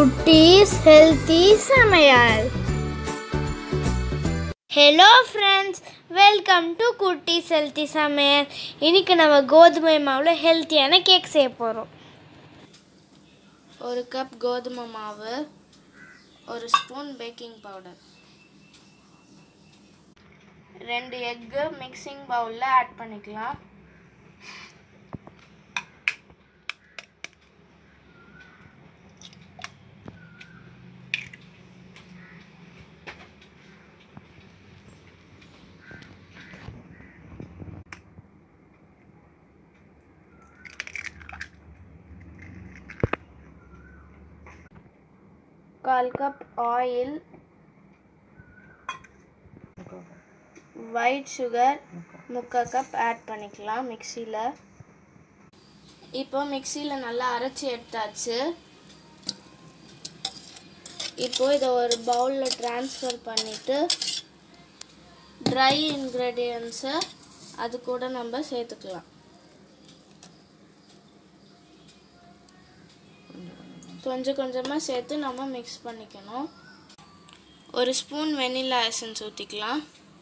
குட்டீஸ் ஹெல்த்தி சமையல் hello friends welcome to குட்டீஸ் ஹெல்த்தி சமையல் இன்னைக்கு நம்ம கோதுமை மாவில் ஹெல்த்தியான கேக் செய்ய போகிறோம் ஒரு கப் கோதுமை மாவு ஒரு ஸ்பூன் பேக்கிங் பவுடர் ரெண்டு எக்கு மிக்சிங் பவுலில் ஆட் பண்ணிக்கலாம் கால் கப் ஆயில் ஒயிட் சுகர் முக்கால் கப் ஆட் பண்ணிக்கலாம் மிக்சியில் இப்போ மிக்சியில் நல்லா அரைச்சி எடுத்தாச்சு இப்போ இதை ஒரு பவுலில் ட்ரான்ஸ்ஃபர் பண்ணிவிட்டு ட்ரை இன்க்ரீடியன்ஸை அது கூட நம்ம சேர்த்துக்கலாம் கொஞ்சம் கொஞ்சமாக சேர்த்து நம்ம மிக்ஸ் பண்ணிக்கணும் ஒரு ஸ்பூன் வெனிலா எசன்ஸ் ஊற்றிக்கலாம்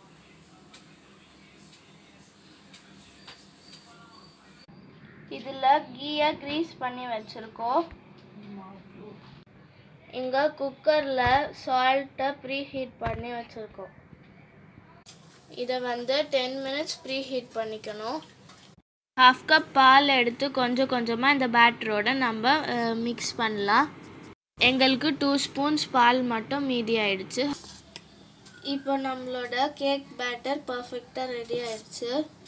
இதில் கீயை க்ரீஸ் பண்ணி வச்சுருக்கோம் இங்கே குக்கரில் சால்ட்டை ப்ரீ ஹீட் பண்ணி வச்சுருக்கோம் இதை வந்து டென் மினிட்ஸ் ப்ரீ ஹீட் பண்ணிக்கணும் ஹாஃப் கப் பால் எடுத்து கொஞ்சம் கொஞ்சமாக இந்த பேட்டரோட நம்ம மிக்ஸ் பண்ணலாம் எங்களுக்கு டூ ஸ்பூன்ஸ் பால் மட்டும் மீதி ஆயிடுச்சு இப்போ நம்மளோட கேக் பேட்டர் பர்ஃபெக்டாக ரெடி ஆயிடுச்சு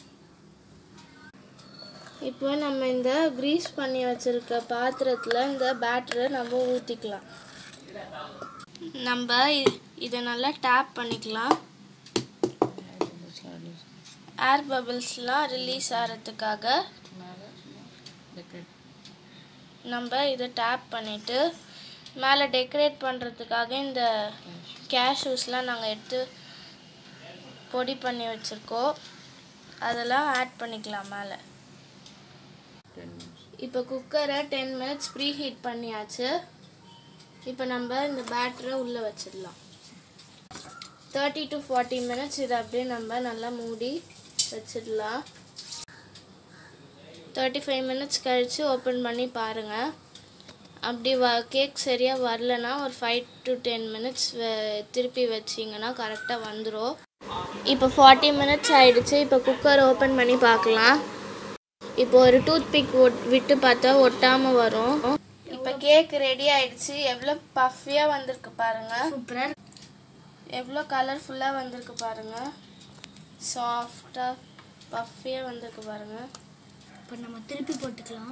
இப்போ நம்ம இந்த க்ரீஸ் பண்ணி வச்சுருக்க பாத்திரத்தில் இந்த பேட்டரை நம்ம ஊற்றிக்கலாம் நம்ம இ- இதை நல்லா டேப் பண்ணிக்கலாம் ஏர் பபிள்ஸ்லாம் ரிலீஸ் ஆகிறதுக்காக நம்ம இதை டேப் பண்ணிவிட்டு மேலே டெக்கரேட் பண்ணுறதுக்காக இந்த கேஷ்யூஸ்லாம் நாங்கள் எடுத்து பொடி பண்ணி வச்சுருக்கோம் அதெல்லாம் ஆட் பண்ணிக்கலாம் மேலே இப்போ குக்கரை டென் மினிட்ஸ் ப்ரீ ஹீட் பண்ணியாச்சு இப்போ நம்ம இந்த பேட்டரை உள்ளே வச்சிடலாம் தேர்ட்டி டு ஃபார்ட்டி மினிட்ஸ் இதை அப்படியே நம்ம நல்லா மூடி வச்சிடலாம் தேர்ட்டி ஃபைவ் மினிட்ஸ் கழித்து ஓப்பன் பண்ணி பாருங்கள் அப்படி வ கேக் சரியாக வரலனா ஒரு ஃபைவ் டு டென் மினிட்ஸ் திருப்பி வச்சிங்கன்னா கரெக்டாக வந்துடும் இப்போ ஃபார்ட்டி மினிட்ஸ் ஆயிடுச்சு இப்போ குக்கர் ஓப்பன் பண்ணி பார்க்கலாம் இப்போ ஒரு டூத் பிக் விட்டு பார்த்தா ஒட்டாமல் வரும் இப்போ கேக் ரெடி ஆயிடுச்சு எவ்வளோ பஃபியாக வந்திருக்கு பாருங்கள் சூப்பராக எவ்வளோ கலர்ஃபுல்லாக வந்திருக்கு பாருங்க சாஃப்டாக பஃபியாக வந்திருக்கு பாருங்க இப்போ நம்ம திருப்பி போட்டுக்கலாம்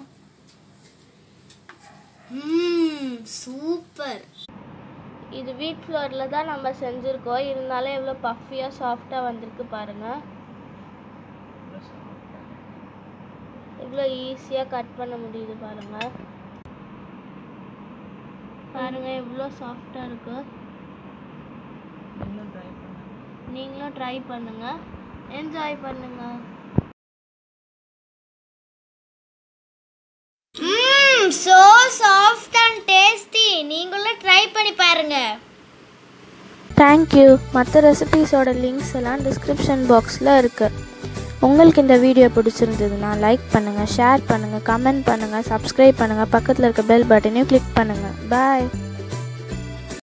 ம் சூப்பர் இது வீட் ஃப்ளோரில் தான் நம்ம செஞ்சுருக்கோம் இருந்தாலும் எவ்வளோ பஃபியாக சாஃப்டாக வந்திருக்கு பாருங்க இவ்வளோ ஈஸியாக கட் பண்ண முடியுது பாருங்க பாருங்க எவ்வளோ சாஃப்டாக இருக்கு நீங்களும் ட்ரை பண்ணுங்க என்ஜாய் பண்ணுங்க hmm so soft and tasty நீங்களும் ட்ரை பண்ணி பாருங்க தேங்க்யூ மற்ற ரெசிபீஸோட லிங்க்ஸ் எல்லாம் டிஸ்கிரிப்ஷன் பாக்ஸில் இருக்குது உங்களுக்கு இந்த வீடியோ பிடிச்சிருந்ததுன்னா லைக் பண்ணுங்கள் ஷேர் பண்ணுங்கள் கமெண்ட் பண்ணுங்கள் சப்ஸ்கிரைப் பண்ணுங்கள் பக்கத்தில் இருக்க பெல் பட்டனையும் கிளிக் பண்ணுங்கள் பாய்